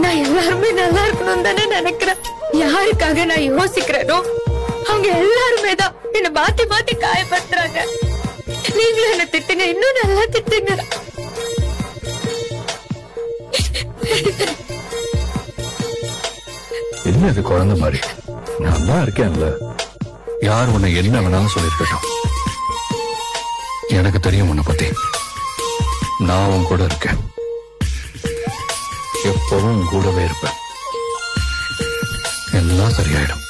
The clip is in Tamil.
நான் எல்லாருமே நல்லா இருக்கணும் தானே நினைக்கிறேன் யாருக்காக நான் யோசிக்கிறேனோ அவங்க எல்லாருமே தான் என்ன மாத்தி மாத்தி காயப்படுத்துறாங்க நீங்களும் என்ன திட்டுங்க இன்னும் நல்லா திட்டுங்க என்ன இது குழந்தை மாதிரி நான் தான் இருக்கேன்ல யார் உன்னை என்ன வேணாலும் சொல்லிருக்கட்டும் எனக்கு தெரியும் உன்னை பத்தி நான் உன் கூட இருக்கேன் எப்பவும் உன் கூடவே இருப்பேன் எல்லாம் சரியாயிடும்